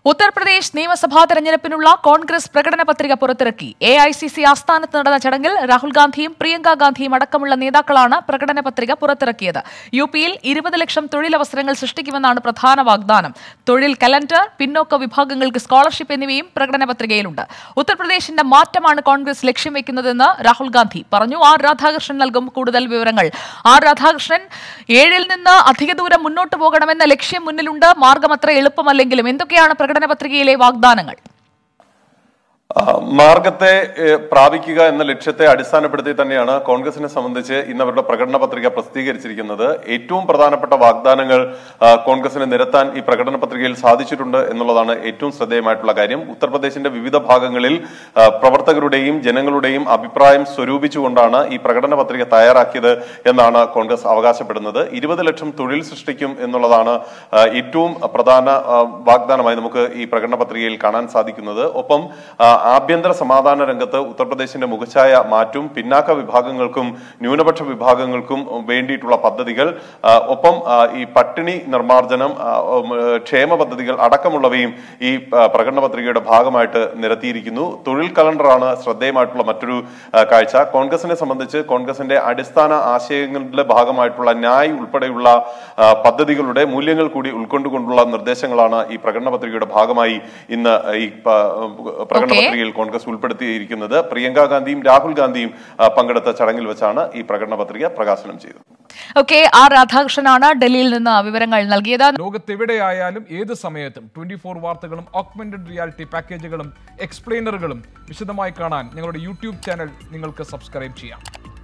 ഉത്തർപ്രദേശ് നിയമസഭാ തെരഞ്ഞെടുപ്പിനുള്ള കോൺഗ്രസ് പ്രകടന പത്രിക പുറത്തിറക്കി എ ഐ സി സി ആസ്ഥാനത്ത് നടന്ന ചടങ്ങിൽ രാഹുൽ ഗാന്ധിയും പ്രിയങ്ക ഗാന്ധിയും അടക്കമുള്ള നേതാക്കളാണ് പ്രകടന പത്രിക പുറത്തിറക്കിയത് യു പിയിൽ ഇരുപത് ലക്ഷം തൊഴിലവസരങ്ങൾ സൃഷ്ടിക്കുമെന്നാണ് പ്രധാന വാഗ്ദാനം തൊഴിൽ കലണ്ടർ പിന്നോക്ക വിഭാഗങ്ങൾക്ക് സ്കോളർഷിപ്പ് എന്നിവയും പ്രകടന പത്രികയിലുണ്ട് ഉത്തർപ്രദേശിന്റെ മാറ്റമാണ് കോൺഗ്രസ് ലക്ഷ്യം വെക്കുന്നതെന്ന് രാഹുൽ ഗാന്ധി പറഞ്ഞു ആർ രാധാകൃഷ്ണൻ നൽകും കൂടുതൽ വിവരങ്ങൾ ആർ രാധാകൃഷ്ണൻ ഏഴിൽ നിന്ന് അധിക ദൂരം മുന്നോട്ട് പോകണമെന്ന ലക്ഷ്യം മുന്നിലുണ്ട് മാർഗം അത്ര എളുപ്പമല്ലെങ്കിലും എന്തൊക്കെയാണ് പ്രകടന പത്രികയിലെ വാഗ്ദാനങ്ങൾ ആ, മാർഗത്തെ ഏ, പ്രാപിക്കുക എന്ന ലക്ഷ്യത്തെ അടിസ്ഥാനപ്പെടുത്തി തന്നെയാണ് കോൺഗ്രസിനെ സംബന്ധിച്ച് ഇന്ന് അവരുടെ പ്രകടന പത്രിക പ്രസിദ്ധീകരിച്ചിരിക്കുന്നത് ഏറ്റവും പ്രധാനപ്പെട്ട വാഗ്ദാനങ്ങൾ ആ, കോൺഗ്രസിന് നിരത്താൻ ഈ പ്രകടന പത്രികയിൽ സാധിച്ചിട്ടുണ്ട് എന്നുള്ളതാണ് ഏറ്റവും ശ്രദ്ധേയമായിട്ടുള്ള കാര്യം ഉത്തർപ്രദേശിന്റെ വിവിധ ഭാഗങ്ങളിൽ ആ, പ്രവർത്തകരുടെയും ജനങ്ങളുടെയും അഭിപ്രായം സ്വരൂപിച്ചുകൊണ്ടാണ് ഈ പ്രകടന പത്രിക തയ്യാറാക്കിയത് എന്നാണ് കോൺഗ്രസ് അവകാശപ്പെടുന്നത് ഇരുപത് ലക്ഷം തൊഴിൽ സൃഷ്ടിക്കും എന്നുള്ളതാണ് ആ, ഏറ്റവും പ്രധാന ആ, വാഗ്ദാനമായി നമുക്ക് ഈ പ്രകടന പത്രികയിൽ കാണാൻ സാധിക്കുന്നത് ഒപ്പം ആ, ആഭ്യന്തര സമാധാന രംഗത്ത് ഉത്തർപ്രദേശിന്റെ മുഖച്ഛായ മാറ്റും പിന്നാക്ക വിഭാഗങ്ങൾക്കും ന്യൂനപക്ഷ വിഭാഗങ്ങൾക്കും വേണ്ടിയിട്ടുള്ള പദ്ധതികൾ ആ, ഒപ്പം ആ, ഈ പട്ടിണി നിർമ്മാർജ്ജനം ആ, ഉം, ഏ, ക്ഷേമ പദ്ധതികൾ അടക്കമുള്ളവയും ഈ ആ, പ്രകടന പത്രികയുടെ ഭാഗമായിട്ട് നിരത്തിയിരിക്കുന്നു തൊഴിൽ കലണ്ടറാണ് ശ്രദ്ധേയമായിട്ടുള്ള മറ്റൊരു ആ, കാഴ്ച കോൺഗ്രസിനെ സംബന്ധിച്ച് കോൺഗ്രസിന്റെ അടിസ്ഥാന ആശയങ്ങളുടെ ഭാഗമായിട്ടുള്ള ന്യായ് ഉൾപ്പെടെയുള്ള ആ, പദ്ധതികളുടെ മൂല്യങ്ങൾ കൂടി ഉൾക്കൊണ്ടുകൊണ്ടുള്ള നിർദ്ദേശങ്ങളാണ് ഈ പ്രകടന പത്രികയുടെ ഭാഗമായി ഇന്ന് ഈ പ- പ്രകടന Okay. പത്രികയിൽ കോൺഗ്രസ് ഉൾപ്പെടുത്തിയിരിക്കുന്നത് പ്രിയങ്ക ഗാന്ധിയും രാഹുൽ ഗാന്ധിയും ആ, പങ്കെടുത്ത ചടങ്ങിൽ വെച്ചാണ് ഈ പ്രകടന പത്രിക പ്രകാശനം ചെയ്തത് ഓക്കെ ആർ രാധാകൃഷ്ണനാണ് ഡൽഹിയിൽ നിന്ന് വിവരങ്ങൾ നൽകിയത് ലോകത്തെവിടെയായാലും ഏത് സമയത്തും ട്വന്റി ഫോർ വാർത്തകളും ഓഗ്മെന്റഡ് റിയാലിറ്റി പാക്കേജുകളും എക്സ്പ്ലെയിനറുകളും വിശദമായി കാണാൻ ഞങ്ങളുടെ യൂട്യൂബ് ചാനൽ നിങ്ങൾക്ക് സബ്സ്ക്രൈബ് ചെയ്യാം